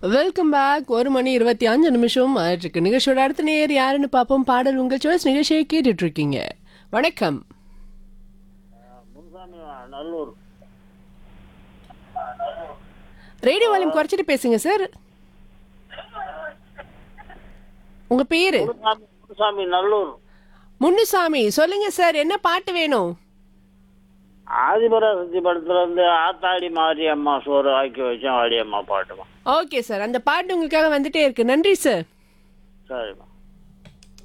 welcome back ஒரு மணி இருபத்தி அஞ்சு நிமிஷம் ஆயிட்டு நிகழ்ச்சியோட அடுத்த நேர் யாருன்னு பார்ப்போம் பாடல் உங்கள் சாய்ஸ் நிகழ்ச்சியை கேட்டுட்டு இருக்கீங்க வணக்கம் முன்சாமி நல்லூர் ரேடியோ வால்யூம் குறைச்சிட்டு பேசுங்க சார் உங்க பேரு முனுசாமி முனுசாமி நல்லூர் முன்னுசாமி சொல்லுங்க சார் என்ன பாட்டு வேணும் ஆதிபராசக்தி படத்துல இருந்து ஆத்தாடி மாரியம்மா சோறு ஆக்கி வச்சேன் வாடியம்மா பாட்டுமா ஓகே சார் அந்த பாட்டு உங்களுக்காக வந்துட்டே இருக்கு நன்றி சார் சரிம்மா